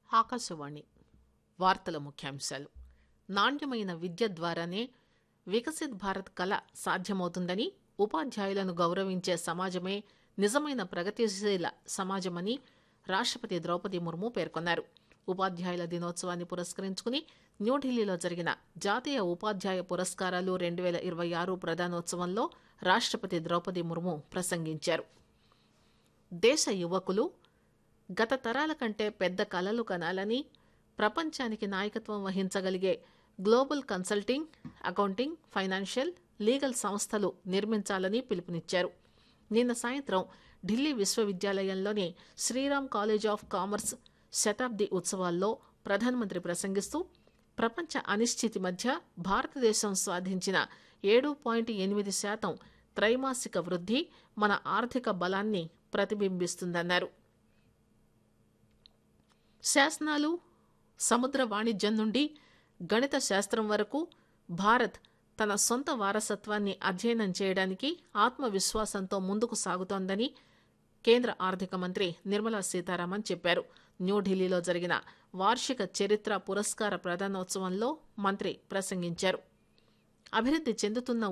ఆకాశవాణి వార్తల ముఖ్యాంశాలు నాణ్యమైన విద్య ద్వారానే వికసిత్ భారత్ కల సాధ్యమవుతుందని ఉపాధ్యాయులను గౌరవించే సమాజమే నిజమైన ప్రగతిశీల సమాజమని రాష్టపతి ద్రౌపది ముర్ము పేర్కొన్నారు ఉపాధ్యాయుల దినోత్సవాన్ని పురస్కరించుకుని న్యూఢిల్లీలో జరిగిన జాతీయ ఉపాధ్యాయ పురస్కారాలు రెండు వేల ఇరవై ఆరు ప్రదానోత్సవంలో రాష్టపతి ద్రౌపది ముర్ము ప్రసంగించారు దేశ యువకులు గత తరాల కంటే పెద్ద కలలు కనాలని ప్రపంచానికి నాయకత్వం వహించగలిగే global consulting accounting financial legal సంస్థలు నిర్మించాలని పిలుపునిచ్చారు నిన్న సాయంత్రం ఢిల్లీ విశ్వవిద్యాలయంలోని శ్రీరామ్ కాలేజ్ ఆఫ్ కామర్స్ శతాబ్ది ఉత్సవాల్లో ప్రధానమంత్రి ప్రసంగిస్తూ ప్రపంచ అనిశ్చితి మధ్య భారతదేశం సాధించిన ఏడు పాయింట్ ఎనిమిది శాతం త్రైమాసిక వృద్ధి మన ఆర్థిక బలాన్ని ప్రతిబింబిస్తుందన్నారు శాసనాలు సముద్ర వాణిజ్యం నుండి గణిత శాస్త్రం వరకు భారత్ తన సొంత వారసత్వాన్ని అధ్యయనం చేయడానికి ఆత్మవిశ్వాసంతో ముందుకు సాగుతోందని కేంద్ర ఆర్థిక మంత్రి నిర్మలా సీతారామన్ చెప్పారు న్యూఢిల్లీలో జరిగిన వార్షిక చరిత్ర పురస్కార ప్రదానోత్సవంలో మంత్రి ప్రసంగించారు అభివృద్ధి చెందుతున్న